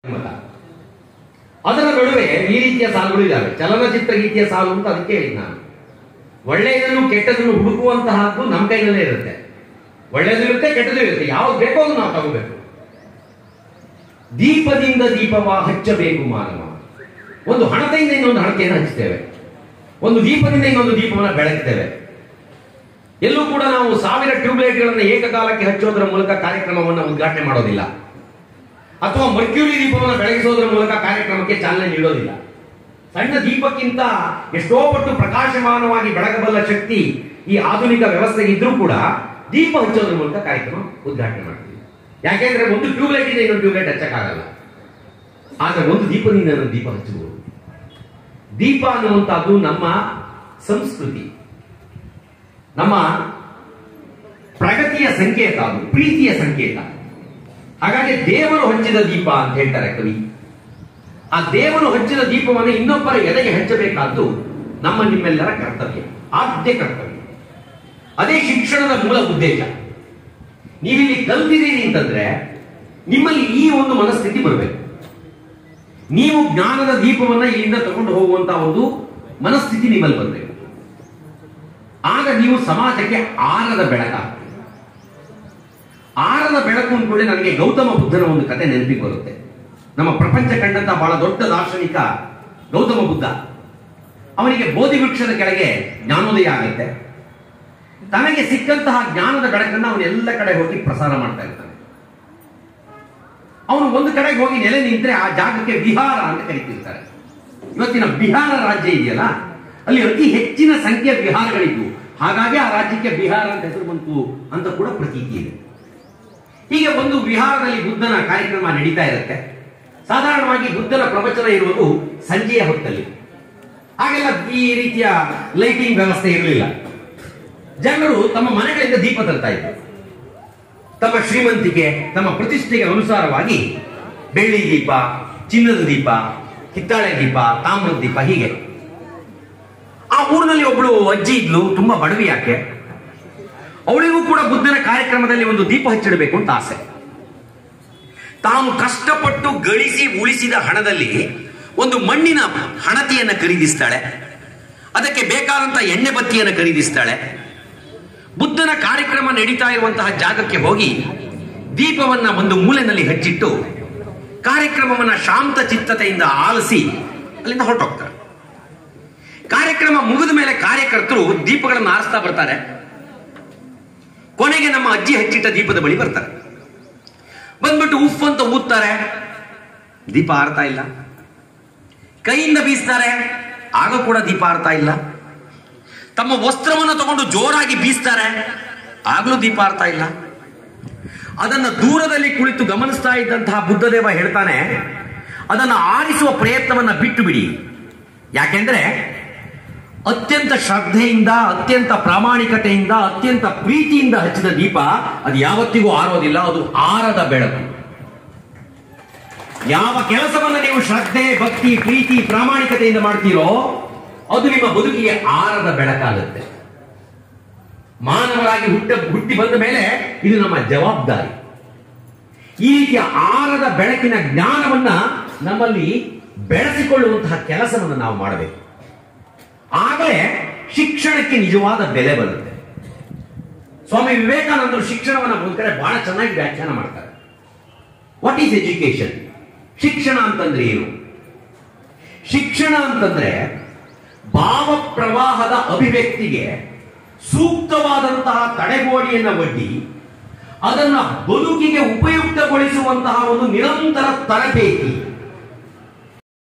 ಮತ ಅದರ ನಡುವೆ ಈ ರೀತಿಯ ಸಾಲುಗಳು ಇದ್ದಾವೆ ಚಲನಚಿತ್ರ ಗೀತೆಯ ಸಾಲು ಅಂತ ಅದಕ್ಕೆ ಹೇಳಿದ್ ನಾನು ಒಳ್ಳೆಯದನ್ನು ಕೆಟ್ಟದನ್ನು ಹುಡುಕುವಂತಹದ್ದು ನಮ್ಮ ಕೈನಲ್ಲೇ ಇರುತ್ತೆ ಒಳ್ಳೆಯದು ಇರುತ್ತೆ ಕೆಟ್ಟದು ಇರುತ್ತೆ ಯಾವ್ದು ಬೇಕೋ ಅದನ್ನು ನಾವು ತಗೋಬೇಕು ದೀಪದಿಂದ ದೀಪವ ಹಚ್ಚಬೇಕು ಮಾನವ ಒಂದು ಹಣತೆಯಿಂದ ಇನ್ನೊಂದು ಹಣತೆಯನ್ನು ಹಚ್ಚುತ್ತೇವೆ ಒಂದು ದೀಪದಿಂದ ಇನ್ನೊಂದು ದೀಪವನ್ನು ಬೆಳಗ್ತೇವೆ ಎಲ್ಲೂ ಕೂಡ ನಾವು ಸಾವಿರ ಟ್ಯೂಬ್ಲೈಟ್ಗಳನ್ನು ಏಕಕಾಲಕ್ಕೆ ಹಚ್ಚೋದರ ಮೂಲಕ ಕಾರ್ಯಕ್ರಮವನ್ನು ಉದ್ಘಾಟನೆ ಮಾಡೋದಿಲ್ಲ ಅಥವಾ ಮರ್ಕ್ಯೂರಿ ದೀಪವನ್ನು ಬೆಳಗಿಸೋದರ ಮೂಲಕ ಕಾರ್ಯಕ್ರಮಕ್ಕೆ ಚಾಲನೆ ನೀಡೋದಿಲ್ಲ ಸಣ್ಣ ದೀಪಕ್ಕಿಂತ ಎಷ್ಟೋ ಪಟ್ಟು ಪ್ರಕಾಶಮಾನವಾಗಿ ಬೆಳಗಬಲ್ಲ ಶಕ್ತಿ ಈ ಆಧುನಿಕ ವ್ಯವಸ್ಥೆಗೆ ಇದ್ರೂ ಕೂಡ ದೀಪ ಹಚ್ಚೋದ್ರ ಮೂಲಕ ಕಾರ್ಯಕ್ರಮ ಉದ್ಘಾಟನೆ ಮಾಡ್ತೀವಿ ಯಾಕೆಂದ್ರೆ ಒಂದು ಟ್ಯೂಬ್ಲೈಟ್ ಇಂದ ಇನ್ನೊಂದು ಟ್ಯೂಬ್ಲೈಟ್ ಹಚ್ಚಕ್ಕಾಗಲ್ಲ ಆದ್ರೆ ಒಂದು ದೀಪದಿಂದ ಇನ್ನೊಂದು ದೀಪ ಹಚ್ಚಬಹುದು ದೀಪ ಅನ್ನುವಂಥದ್ದು ನಮ್ಮ ಸಂಸ್ಕೃತಿ ನಮ್ಮ ಪ್ರಗತಿಯ ಸಂಕೇತ ಅದು ಪ್ರೀತಿಯ ಸಂಕೇತ ಹಾಗಾಗಿ ದೇವರು ಹಚ್ಚಿದ ದೀಪ ಅಂತ ಹೇಳ್ತಾರೆ ಕವಿ ಆ ದೇವರು ಹಚ್ಚಿದ ದೀಪವನ್ನು ಇನ್ನೊಬ್ಬರ ಎದೆಗೆ ಹಚ್ಚಬೇಕಾದ್ದು ನಮ್ಮ ನಿಮ್ಮೆಲ್ಲರ ಕರ್ತವ್ಯ ಆದ್ಯ ಕರ್ತವ್ಯ ಅದೇ ಶಿಕ್ಷಣದ ಮೂಲ ಉದ್ದೇಶ ನೀವಿಲ್ಲಿ ಕಲ್ತಿದ್ದೀರಿ ಅಂತಂದ್ರೆ ನಿಮ್ಮಲ್ಲಿ ಈ ಒಂದು ಮನಸ್ಥಿತಿ ಬರಬೇಕು ನೀವು ಜ್ಞಾನದ ದೀಪವನ್ನ ಇಲ್ಲಿಂದ ತಗೊಂಡು ಹೋಗುವಂತ ಒಂದು ಮನಸ್ಥಿತಿ ನಿಮ್ಮಲ್ಲಿ ಬರಬೇಕು ಆಗ ನೀವು ಸಮಾಜಕ್ಕೆ ಆರದ ಬೆಳಕಾಗ್ತೀರಿ ಆರದ ಬೆಳಕು ಅಂದ್ಕೊಳ್ಳಿ ನನಗೆ ಗೌತಮ ಬುದ್ಧನ ಒಂದು ಕತೆ ನೆನಪಿಗೆ ಬರುತ್ತೆ ನಮ್ಮ ಪ್ರಪಂಚ ಕಂಡಂತ ಬಹಳ ದೊಡ್ಡ ದಾರ್ಶನಿಕ ಗೌತಮ ಬುದ್ಧ ಅವನಿಗೆ ಬೋಧಿ ವೃಕ್ಷದ ಕೆಳಗೆ ಜ್ಞಾನೋದಯ ಆಗುತ್ತೆ ತನಗೆ ಸಿಕ್ಕಂತಹ ಜ್ಞಾನದ ಬೆಳಕನ್ನು ಅವನು ಎಲ್ಲ ಕಡೆ ಹೋಗಿ ಪ್ರಸಾರ ಮಾಡ್ತಾ ಇರ್ತಾನೆ ಅವನು ಒಂದು ಕಡೆಗೆ ಹೋಗಿ ನೆಲೆ ನಿಂತರೆ ಆ ಜಾಗಕ್ಕೆ ವಿಹಾರ ಅಂತ ಕರಿತಿರ್ತಾರೆ ಇವತ್ತಿನ ಬಿಹಾರ ರಾಜ್ಯ ಇದೆಯಲ್ಲ ಅಲ್ಲಿ ಅತಿ ಹೆಚ್ಚಿನ ಸಂಖ್ಯೆಯ ವಿಹಾರಗಳಿದ್ವು ಹಾಗಾಗಿ ಆ ರಾಜ್ಯಕ್ಕೆ ಬಿಹಾರ ಅಂತ ಹೆಸರು ಬಂತು ಅಂತ ಕೂಡ ಪ್ರತೀತಿ ಇದೆ ಹೀಗೆ ಒಂದು ವಿಹಾರದಲ್ಲಿ ಬುದ್ಧನ ಕಾರ್ಯಕ್ರಮ ನಡೀತಾ ಇರುತ್ತೆ ಸಾಧಾರಣವಾಗಿ ಬುದ್ಧನ ಪ್ರವಚನ ಇರುವುದು ಸಂಜೆಯ ಹೊತ್ತಲ್ಲಿ ಹಾಗೆಲ್ಲ ಈ ರೀತಿಯ ಲೈಟಿಂಗ್ ವ್ಯವಸ್ಥೆ ಇರಲಿಲ್ಲ ಜನರು ತಮ್ಮ ಮನೆಗಳಿಂದ ದೀಪ ತರ್ತಾ ಇದ್ರು ತಮ್ಮ ಶ್ರೀಮಂತಿಕೆ ತಮ್ಮ ಪ್ರತಿಷ್ಠೆಗೆ ಅನುಸಾರವಾಗಿ ಬೆಳ್ಳಿ ದೀಪ ಚಿನ್ನದ ದೀಪ ಹಿತ್ತಾಳೆ ದೀಪ ತಾಮ್ರದ ದೀಪ ಹೀಗೆ ಆ ಊರಿನಲ್ಲಿ ಒಬ್ಳು ಅಜ್ಜಿ ಇದ್ಲು ತುಂಬಾ ಬಡವಿ ಯಾಕೆ ಅವಳಿಗೂ ಕೂಡ ಬುದ್ಧನ ಕಾರ್ಯಕ್ರಮದಲ್ಲಿ ಒಂದು ದೀಪ ಹಚ್ಚಿಡಬೇಕು ಅಂತ ಆಸೆ ತಾನು ಕಷ್ಟಪಟ್ಟು ಗಳಿಸಿ ಉಳಿಸಿದ ಹಣದಲ್ಲಿ ಒಂದು ಮಣ್ಣಿನ ಹಣತೆಯನ್ನು ಖರೀದಿಸ್ತಾಳೆ ಅದಕ್ಕೆ ಬೇಕಾದಂತ ಎಣ್ಣೆ ಬತ್ತಿಯನ್ನು ಖರೀದಿಸ್ತಾಳೆ ಬುದ್ಧನ ಕಾರ್ಯಕ್ರಮ ನಡೀತಾ ಇರುವಂತಹ ಜಾಗಕ್ಕೆ ಹೋಗಿ ದೀಪವನ್ನ ಒಂದು ಮೂಲೆಯಲ್ಲಿ ಹಚ್ಚಿಟ್ಟು ಕಾರ್ಯಕ್ರಮವನ್ನ ಶಾಂತ ಚಿತ್ತತೆಯಿಂದ ಆಲಿಸಿ ಅಲ್ಲಿಂದ ಹೊರಟೋಗ್ತಾರೆ ಕಾರ್ಯಕ್ರಮ ಮುಗಿದ ಮೇಲೆ ಕಾರ್ಯಕರ್ತರು ದೀಪಗಳನ್ನು ಆರಿಸ್ತಾ ಬರ್ತಾರೆ ಕೊನೆಗೆ ನಮ್ಮ ಅಜ್ಜಿ ಹಚ್ಚಿಟ್ಟ ದೀಪದ ಬಳಿ ಬರ್ತಾರೆ ಬಂದ್ಬಿಟ್ಟು ಉಫ್ ಅಂತ ಊದ್ತಾರೆ ದೀಪ ಆರ್ತಾ ಇಲ್ಲ ಕೈಯಿಂದ ಬೀಸ್ತಾರೆ ಆಗ ಕೂಡ ದೀಪ ಆರ್ತಾ ಇಲ್ಲ ತಮ್ಮ ವಸ್ತ್ರವನ್ನು ತಗೊಂಡು ಜೋರಾಗಿ ಬೀಸ್ತಾರೆ ಆಗ್ಲೂ ದೀಪ ಆರ್ತಾ ಇಲ್ಲ ಅದನ್ನ ದೂರದಲ್ಲಿ ಕುಳಿತು ಗಮನಿಸ್ತಾ ಇದ್ದಂತಹ ಬುದ್ಧದೇವ ಹೇಳ್ತಾನೆ ಅದನ್ನು ಆರಿಸುವ ಪ್ರಯತ್ನವನ್ನ ಬಿಟ್ಟು ಬಿಡಿ ಯಾಕೆಂದ್ರೆ ಅತ್ಯಂತ ಶ್ರದ್ಧೆಯಿಂದ ಅತ್ಯಂತ ಪ್ರಾಮಾಣಿಕತೆಯಿಂದ ಅತ್ಯಂತ ಪ್ರೀತಿಯಿಂದ ಹಚ್ಚಿದ ದೀಪ ಅದು ಯಾವತ್ತಿಗೂ ಆರೋದಿಲ್ಲ ಅದು ಆರದ ಬೆಳಕು ಯಾವ ಕೆಲಸವನ್ನ ನೀವು ಶ್ರದ್ಧೆ ಭಕ್ತಿ ಪ್ರೀತಿ ಪ್ರಾಮಾಣಿಕತೆಯಿಂದ ಮಾಡ್ತೀರೋ ಅದು ನಿಮ್ಮ ಬದುಕಿಗೆ ಆರದ ಬೆಳಕಾಗುತ್ತೆ ಮಾನವರಾಗಿ ಹುಟ್ಟ ಹುಟ್ಟಿ ಬಂದ ಮೇಲೆ ಇದು ನಮ್ಮ ಜವಾಬ್ದಾರಿ ಈ ರೀತಿಯ ಆರದ ಬೆಳಕಿನ ಜ್ಞಾನವನ್ನ ನಮ್ಮಲ್ಲಿ ಬೆಳೆಸಿಕೊಳ್ಳುವಂತಹ ಕೆಲಸವನ್ನು ನಾವು ಮಾಡಬೇಕು ಆಗಲೇ ಶಿಕ್ಷಣಕ್ಕೆ ನಿಜವಾದ ಬೆಲೆ ಬರುತ್ತೆ ಸ್ವಾಮಿ ವಿವೇಕಾನಂದರು ಶಿಕ್ಷಣವನ್ನು ಒಂದು ಕಡೆ ಬಹಳ ಚೆನ್ನಾಗಿ ವ್ಯಾಖ್ಯಾನ ಮಾಡ್ತಾರೆ ವಾಟ್ ಈಸ್ ಎಜುಕೇಶನ್ ಶಿಕ್ಷಣ ಅಂತಂದ್ರೆ ಏನು ಶಿಕ್ಷಣ ಅಂತಂದ್ರೆ ಭಾವ ಪ್ರವಾಹದ ಅಭಿವ್ಯಕ್ತಿಗೆ ಸೂಕ್ತವಾದಂತಹ ತಡೆಗೋಡೆಯನ್ನ ಒಡ್ಡಿ ಅದನ್ನ ಬದುಕಿಗೆ ಉಪಯುಕ್ತಗೊಳಿಸುವಂತಹ ಒಂದು ನಿರಂತರ ತರಬೇತಿ